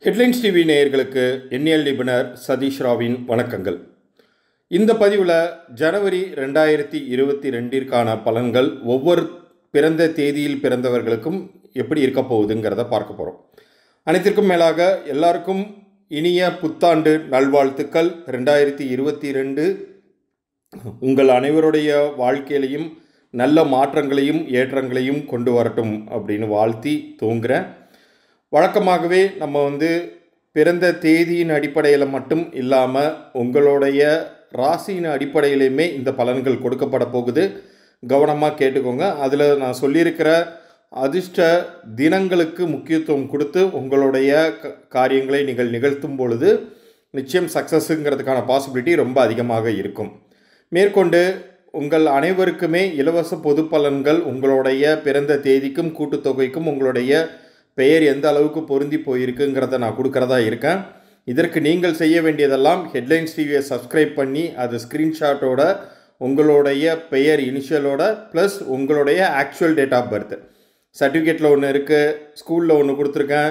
headlines TV நேயர்களுக்கு எண்ணியல் நிபுணர் சதீஷ் ராவின் வணக்கங்கள் இந்த பதிவில் ஜனவரி ரெண்டாயிரத்தி இருபத்தி ரெண்டிற்கான பலன்கள் ஒவ்வொரு பிறந்த தேதியில் பிறந்தவர்களுக்கும் எப்படி இருக்க போகுதுங்கிறத பார்க்க போகிறோம் அனைத்திற்கும் மேலாக எல்லாருக்கும் இனிய புத்தாண்டு நல்வாழ்த்துக்கள் ரெண்டாயிரத்தி இருபத்தி ரெண்டு உங்கள் அனைவருடைய வாழ்க்கையிலையும் நல்ல மாற்றங்களையும் ஏற்றங்களையும் கொண்டு வரட்டும் அப்படின்னு வாழ்த்தி தூங்குறேன் வழக்கமாகவே நம்ம வந்து பிறந்த தேதியின் அடிப்படையில் மட்டும் இல்லாமல் உங்களுடைய ராசியின் அடிப்படையிலையுமே இந்த பலன்கள் கொடுக்கப்பட போகுது கவனமாக கேட்டுக்கோங்க அதில் நான் சொல்லியிருக்கிற அதிர்ஷ்ட தினங்களுக்கு முக்கியத்துவம் கொடுத்து உங்களுடைய க- காரியங்களை நீங்கள் நிகழ்த்தும் பொழுது நிச்சயம் சக்ஸஸுங்கிறதுக்கான பாசிபிலிட்டி ரொம்ப அதிகமாக இருக்கும் மேற்கொண்டு உங்கள் அனைவருக்குமே இலவச பொது பலன்கள் உங்களுடைய பிறந்த தேதிக்கும் கூட்டுத்தொகைக்கும் உங்களுடைய பெயர் எந்த அளவுக்கு பொருந்தி போயிருக்குங்கிறத நான் கொடுக்கறதா இருக்கேன் இதற்கு நீங்கள் செய்ய வேண்டியதெல்லாம் ஹெட்லைன்ஸ் டிவியை சப்ஸ்கிரைப் பண்ணி அது ஸ்க்ரீன்ஷாட்டோட உங்களுடைய பெயர் இனிஷியலோட ப்ளஸ் உங்களுடைய ஆக்சுவல் டேட் ஆஃப் பர்த் சர்டிஃபிகேட்டில் ஒன்று இருக்குது ஸ்கூலில் ஒன்று கொடுத்துருக்கேன்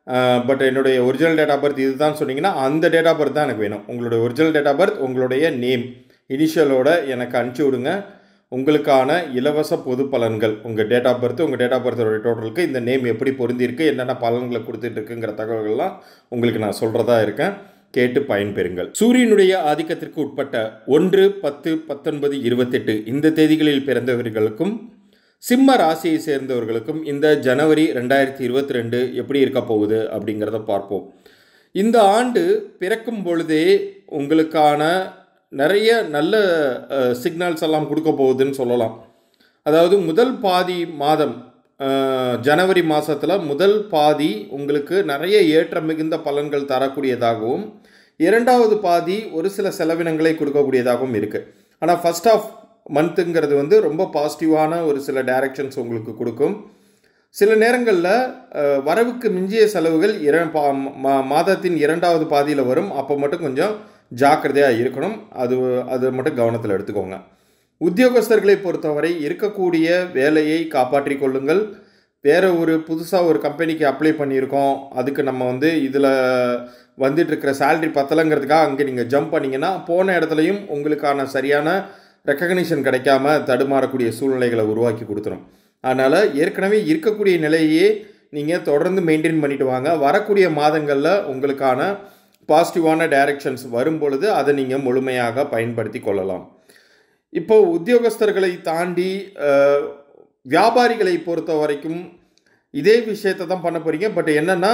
பட் என்னுடைய ஒரிஜினல் டேட் ஆஃப் பர்த் இதுதான் சொன்னீங்கன்னா அந்த டேட் ஆஃப் பர்த் தான் எனக்கு வேணும் உங்களுடைய ஒரிஜினல் டேட் ஆஃப் பர்த் உங்களுடைய நேம் இனிஷியலோட எனக்கு அனுப்பிச்சி விடுங்க உங்களுக்கான இலவச பொது பலன்கள் உங்கள் டேட் ஆஃப் பர்த் உங்கள் டேட் ஆஃப் பர்த்தோட டோட்டலுக்கு இந்த நேம் எப்படி பொருந்திருக்கு என்னென்ன பலன்களை கொடுத்துட்டு இருக்குங்கிற தகவல்கள்லாம் உங்களுக்கு நான் சொல்கிறதா இருக்கேன் கேட்டு பயன்பெறுங்கள் சூரியனுடைய ஆதிக்கத்திற்கு உட்பட்ட ஒன்று பத்து பத்தொன்பது இருபத்தெட்டு இந்த தேதிகளில் பிறந்தவர்களுக்கும் சிம்ம ராசியை சேர்ந்தவர்களுக்கும் இந்த ஜனவரி ரெண்டாயிரத்தி இருபத்தி ரெண்டு எப்படி இருக்க போகுது அப்படிங்கிறத பார்ப்போம் இந்த ஆண்டு பிறக்கும் பொழுதே உங்களுக்கான நிறைய நல்ல சிக்னல்ஸ் எல்லாம் கொடுக்க போகுதுன்னு சொல்லலாம் அதாவது முதல் பாதி மாதம் அஹ், ஜனவரி மாதத்தில் முதல் பாதி உங்களுக்கு நிறைய ஏற்றம் மிகுந்த பலன்கள் தரக்கூடியதாகவும் இரண்டாவது பாதி ஒரு சில செலவினங்களை கொடுக்கக்கூடியதாகவும் இருக்குது ஆனால் ஃபர்ஸ்ட் ஆஃப் மந்த்துங்கிறது வந்து ரொம்ப பாசிட்டிவான ஒரு சில டைரக்ஷன்ஸ் உங்களுக்கு கொடுக்கும் சில நேரங்களில் அஹ், வரவுக்கு மிஞ்சிய செலவுகள் இர பா- மா- மாதத்தின் இரண்டாவது பாதியில் வரும் அப்போ மட்டும் கொஞ்சம் ஜாக்கிரதையாக இருக்கணும் அது அது மட்டும் கவனத்தில் எடுத்துக்கோங்க உத்தியோகஸ்தர்களை பொறுத்தவரை இருக்கக்கூடிய வேலையை காப்பாற்றிக் கொள்ளுங்கள் வேறு ஒரு புதுசாக ஒரு கம்பெனிக்கு அப்ளை பண்ணியிருக்கோம் அதுக்கு நம்ம வந்து இதில் வந்துட்டு இருக்கிற சேலரி பத்தலைங்கிறதுக்காக அங்கே நீங்கள் ஜம்ப் பண்ணீங்கன்னா போன இடத்துலையும் உங்களுக்கான சரியான ரெக்கக்னிஷன் கிடைக்காம தடுமாறக்கூடிய சூழ்நிலைகளை உருவாக்கி கொடுத்துரும் அதனால் ஏற்கனவே இருக்கக்கூடிய நிலையே நீங்கள் தொடர்ந்து மெயின்டைன் பண்ணிட்டு வாங்க வரக்கூடிய மாதங்களில் உங்களுக்கான பாசிட்டிவான டைரக்ஷன்ஸ் வரும் பொழுது அதை நீங்கள் முழுமையாக பயன்படுத்தி கொள்ளலாம் இப்போ உத்தியோகஸ்தர்களை தாண்டி அஹ், வியாபாரிகளை பொறுத்த வரைக்கும் இதே விஷயத்தை தான் பண்ண போகிறீங்க பட் என்னென்னா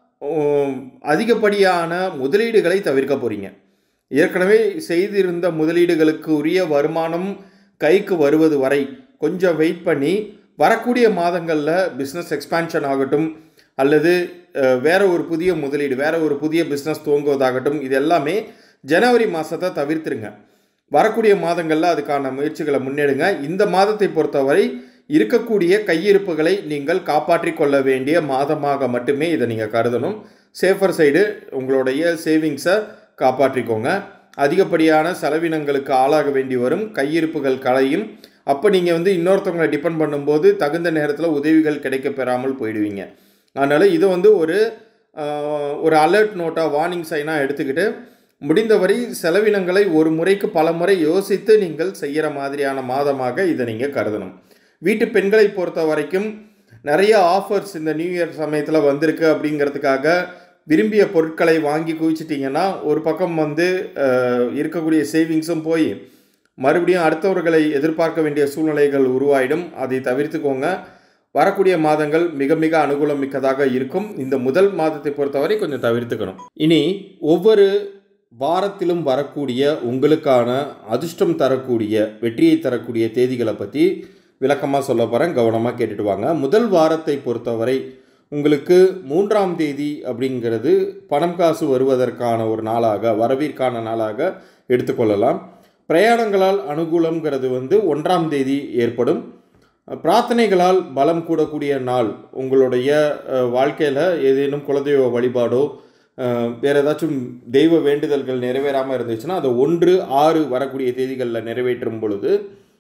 அதிகப்படியான முதலீடுகளை தவிர்க்க போகிறீங்க ஏற்கனவே செய்திருந்த முதலீடுகளுக்கு உரிய வருமானம் கைக்கு வருவது வரை கொஞ்சம் வெயிட் பண்ணி வரக்கூடிய மாதங்களில் பிஸ்னஸ் எக்ஸ்பான்ஷன் ஆகட்டும் அல்லது அஹ், வேற ஒரு புதிய முதலீடு வேற ஒரு புதிய பிஸ்னஸ் துவங்குவதாகட்டும் இது எல்லாமே ஜனவரி மாதத்தை தவிர்த்துருங்க வரக்கூடிய மாதங்களில் அதுக்கான முயற்சிகளை முன்னெடுங்க இந்த மாதத்தை பொறுத்தவரை இருக்கக்கூடிய கையிருப்புகளை நீங்கள் காப்பாற்றிக் கொள்ள வேண்டிய மாதமாக மட்டுமே இதை நீங்கள் கருதணும் சேஃபர் சைடு உங்களுடைய சேவிங்ஸை காப்பாற்றிக்கோங்க அதிகப்படியான செலவினங்களுக்கு ஆளாக வேண்டி வரும் கையிருப்புகள் களையும் அப்போ நீங்கள் வந்து இன்னொருத்தவங்களை டிபெண்ட் பண்ணும்போது தகுந்த நேரத்தில் உதவிகள் கிடைக்க பெறாமல் போயிடுவீங்க அதனால் இதை வந்து ஒரு ஆஹ், ஒரு அலர்ட் நோட்டாக வார்னிங் சைனாக எடுத்துக்கிட்டு முடிந்தவரை செலவினங்களை ஒரு முறைக்கு பல முறை யோசித்து நீங்கள் செய்கிற மாதிரியான மாதமாக இதை நீங்கள் கருதணும் வீட்டு பெண்களை பொறுத்த வரைக்கும் நிறைய ஆஃபர்ஸ் இந்த நியூ இயர் சமயத்தில் வந்திருக்கு அப்படிங்கிறதுக்காக விரும்பிய பொருட்களை வாங்கி குவிச்சிட்டிங்கன்னா ஒரு பக்கம் வந்து அஹ், இருக்கக்கூடிய சேவிங்ஸும் போய் மறுபடியும் அடுத்தவர்களை எதிர்பார்க்க வேண்டிய சூழ்நிலைகள் உருவாயிடும் அதை தவிர்த்துக்கோங்க வரக்கூடிய மாதங்கள் மிக மிக அனுகூலம் மிக்கதாக இருக்கும் இந்த முதல் மாதத்தை பொறுத்தவரை கொஞ்சம் தவிர்த்துக்கணும் இனி ஒவ்வொரு வாரத்திலும் வரக்கூடிய உங்களுக்கான அதிர்ஷ்டம் தரக்கூடிய வெற்றியை தரக்கூடிய தேதிகளை பற்றி விளக்கமாக சொல்ல போகிறேன் கவனமாக கேட்டுட்டு வாங்க முதல் வாரத்தை பொறுத்தவரை உங்களுக்கு மூன்றாம் தேதி அப்படிங்கிறது பணம் காசு வருவதற்கான ஒரு நாளாக வரவிற்கான நாளாக எடுத்துக்கொள்ளலாம் பிரயாணங்களால் அனுகூலம்ங்கிறது வந்து ஒன்றாம் தேதி ஏற்படும் பிரார்த்தனைகளால் பலம் கூடக்கூடிய நாள் உங்களுடைய வாழ்க்கையில் ஏதேனும் குலதெய்வ வழிபாடோ அஹ், வேற ஏதாச்சும் தெய்வ வேண்டுதல்கள் நிறைவேறாமல் இருந்துச்சுன்னா அதை ஒன்று ஆறு வரக்கூடிய தேதிகளில் நிறைவேற்றும் பொழுது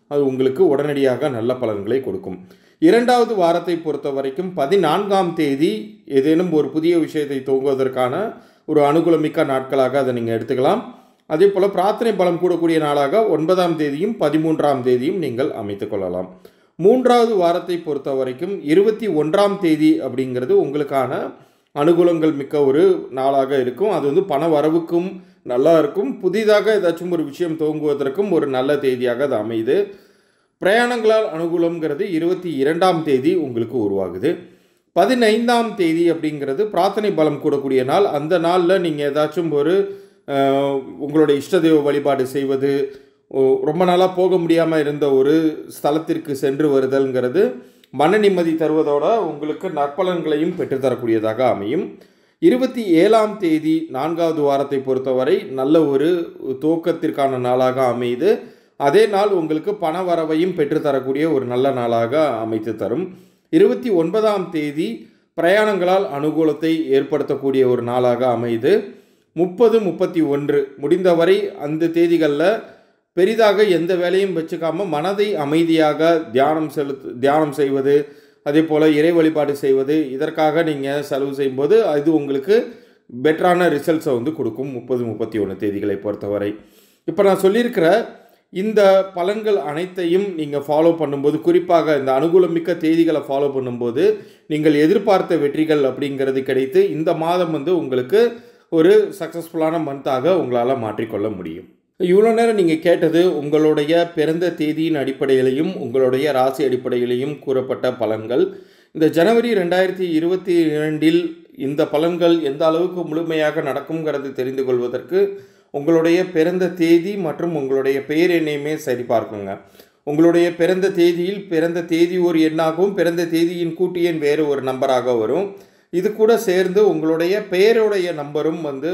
அது உங்களுக்கு உடனடியாக நல்ல பலன்களை கொடுக்கும் இரண்டாவது வாரத்தை பொறுத்த வரைக்கும் பதினான்காம் தேதி ஏதேனும் ஒரு புதிய விஷயத்தை துவங்குவதற்கான ஒரு அனுகூலமிக்க நாட்களாக அதை நீங்கள் எடுத்துக்கலாம் அதே போல் பிரார்த்தனை பலம் கூடக்கூடிய நாளாக ஒன்பதாம் தேதியும் பதிமூன்றாம் தேதியும் நீங்கள் அமைத்துக் கொள்ளலாம் மூன்றாவது வாரத்தை பொறுத்த வரைக்கும் இருபத்தி ஒன்றாம் தேதி அப்படிங்கிறது உங்களுக்கான அனுகூலங்கள் மிக்க ஒரு நாளாக இருக்கும் அது வந்து பண வரவுக்கும் நல்லா இருக்கும் புதிதாக ஏதாச்சும் ஒரு விஷயம் துவங்குவதற்கும் ஒரு நல்ல தேதியாக அது அமையுது பிரயாணங்களால் அனுகூலம்ங்கிறது இருபத்தி இரண்டாம் தேதி உங்களுக்கு உருவாகுது பதினைந்தாம் தேதி அப்படிங்கிறது பிரார்த்தனை பலம் கூடக்கூடிய நாள் அந்த நாளில் நீங்கள் ஏதாச்சும் ஒரு அஹ், உங்களுடைய இஷ்ட தெய்வ வழிபாடு செய்வது ஓ- ரொம்ப நாளாக போக முடியாமல் இருந்த ஒரு ஸ்தலத்திற்கு சென்று வருதல்ங்கிறது மன நிம்மதி தருவதோட உங்களுக்கு நற்பலன்களையும் பெற்றுத்தரக்கூடியதாக அமையும் இருபத்தி ஏழாம் தேதி நான்காவது வாரத்தை பொறுத்தவரை நல்ல ஒரு துவக்கத்திற்கான நாளாக அமையுது அதே நாள் உங்களுக்கு பண வரவையும் பெற்றுத்தரக்கூடிய ஒரு நல்ல நாளாக அமைத்து தரும் இருபத்தி ஒன்பதாம் தேதி பிரயாணங்களால் அனுகூலத்தை ஏற்படுத்தக்கூடிய ஒரு நாளாக அமையுது முப்பது முப்பத்தி ஒன்று முடிந்தவரை அந்த தேதிகளில் பெரிதாக எந்த வேலையும் வச்சுக்காம மனதை அமைதியாக தியானம் செலுத்து தியானம் செய்வது அதே போல் இறை வழிபாடு செய்வது இதற்காக நீங்கள் செலவு செய்யும்போது அது உங்களுக்கு பெட்டரான ரிசல்ட்ஸை வந்து கொடுக்கும் முப்பது முப்பத்தி ஒன்று தேதிகளை பொறுத்தவரை இப்போ நான் சொல்லியிருக்கிற இந்த பலன்கள் அனைத்தையும் நீங்கள் ஃபாலோ பண்ணும்போது குறிப்பாக இந்த அனுகூலமிக்க தேதிகளை ஃபாலோ பண்ணும்போது நீங்கள் எதிர்பார்த்த வெற்றிகள் அப்படிங்கிறது கிடைத்து இந்த மாதம் வந்து உங்களுக்கு ஒரு சக்ஸஸ்ஃபுல்லான மந்தாக உங்களால் மாற்றிக்கொள்ள முடியும் இவ்வளோ நேரம் நீங்கள் கேட்டது உங்களுடைய பிறந்த தேதியின் அடிப்படையிலையும் உங்களுடைய ராசி அடிப்படையிலையும் கூறப்பட்ட பலன்கள் இந்த ஜனவரி ரெண்டாயிரத்தி இருபத்தி இரண்டில் இந்த பலன்கள் எந்த அளவுக்கு முழுமையாக நடக்குங்கிறது தெரிந்து கொள்வதற்கு உங்களுடைய பிறந்த தேதி மற்றும் உங்களுடைய பெயர் எண்ணையுமே சரி பார்க்குங்க உங்களுடைய பிறந்த தேதியில் பிறந்த தேதி ஒரு எண்ணாகவும் பிறந்த தேதியின் கூட்டு எண் வேறு ஒரு நம்பராக வரும் இது கூட சேர்ந்து உங்களுடைய பெயருடைய நம்பரும் வந்து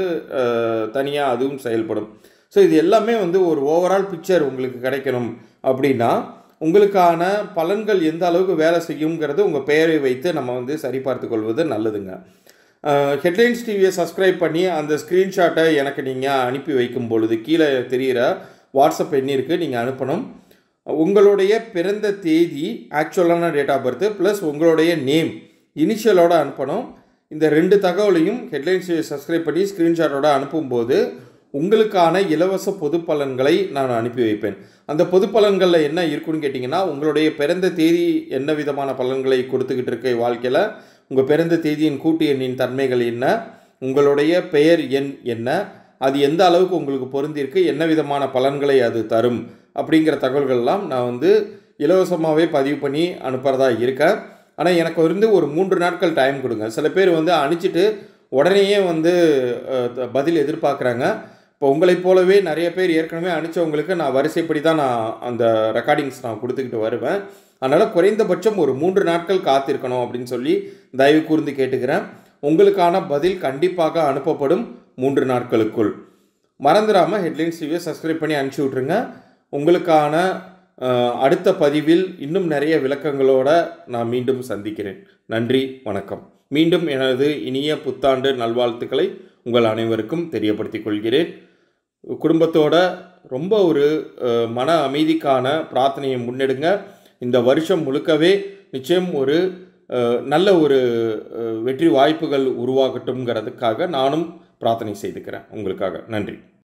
தனியாக அதுவும் செயல்படும் ஸோ இது எல்லாமே வந்து ஒரு ஓவரால் பிக்சர் உங்களுக்கு கிடைக்கணும் அப்படின்னா உங்களுக்கான பலன்கள் எந்த அளவுக்கு வேலை செய்யுங்கிறது உங்கள் பெயரை வைத்து நம்ம வந்து சரிபார்த்து கொள்வது நல்லதுங்க ஹெட்லைன்ஸ் டிவியை சப்ஸ்கிரைப் பண்ணி அந்த ஸ்க்ரீன்ஷாட்டை எனக்கு நீங்கள் அனுப்பி வைக்கும் பொழுது கீழே தெரிகிற வாட்ஸ்அப் எண்ணிற்கு நீங்கள் அனுப்பணும் உங்களுடைய பிறந்த தேதி ஆக்சுவலான டேட் ஆஃப் பர்த் ப்ளஸ் உங்களுடைய நேம் இனிஷியலோட அனுப்பணும் இந்த ரெண்டு தகவலையும் ஹெட்லைன்ஸ் சப்ஸ்கிரைப் பண்ணி ஸ்க்ரீன்ஷாட்டோட அனுப்பும்போது உங்களுக்கான இலவச பொது பலன்களை நான் அனுப்பி வைப்பேன் அந்த பொது பலன்களில் என்ன இருக்குன்னு கேட்டிங்கன்னா உங்களுடைய பிறந்த தேதி என்ன விதமான பலன்களை கொடுத்துக்கிட்டு இருக்க வாழ்க்கையில் உங்கள் பிறந்த தேதியின் கூட்டு எண்ணின் தன்மைகள் என்ன உங்களுடைய பெயர் எண் என்ன அது எந்த அளவுக்கு உங்களுக்கு பொருந்திருக்கு என்ன விதமான பலன்களை அது தரும் அப்படிங்கிற தகவல்கள்லாம் நான் வந்து இலவசமாகவே பதிவு பண்ணி அனுப்புகிறதா இருக்கேன் ஆனால் எனக்கு வந்து ஒரு மூன்று நாட்கள் டைம் கொடுங்க சில பேர் வந்து அனுப்பிச்சிட்டு உடனேயே வந்து அஹ், த- பதில் எதிர்பார்க்குறாங்க இப்போ உங்களைப் போலவே நிறைய பேர் ஏற்கனவே அனுப்பிச்சவங்களுக்கு நான் வரிசைப்படி தான் நான் அந்த ரெக்கார்டிங்ஸ் நான் கொடுத்துக்கிட்டு வருவேன் அதனால் குறைந்தபட்சம் ஒரு மூன்று நாட்கள் காத்திருக்கணும் அப்படின்னு சொல்லி தயவு கூர்ந்து கேட்டுக்கிறேன் உங்களுக்கான பதில் கண்டிப்பாக அனுப்பப்படும் மூன்று நாட்களுக்குள் மறந்துடாமல் ஹெட்லைன்ஸ் டிவியை சப்ஸ்கிரைப் பண்ணி அனுப்பிச்சி விட்ருங்க உங்களுக்கான அஹ், அடுத்த பதிவில் இன்னும் நிறைய விளக்கங்களோட நான் மீண்டும் சந்திக்கிறேன் நன்றி வணக்கம் மீண்டும் எனது இனிய புத்தாண்டு நல்வாழ்த்துக்களை உங்கள் அனைவருக்கும் தெரியப்படுத்திக் கொள்கிறேன் குடும்பத்தோட ரொம்ப ஒரு அஹ், மன அமைதிக்கான பிரார்த்தனையை முன்னெடுங்க இந்த வருஷம் முழுக்கவே நிச்சயம் ஒரு அஹ், நல்ல ஒரு அஹ், வெற்றி வாய்ப்புகள் உருவாகட்டும்ங்கிறதுக்காக நானும் பிரார்த்தனை செய்துக்கிறேன் உங்களுக்காக நன்றி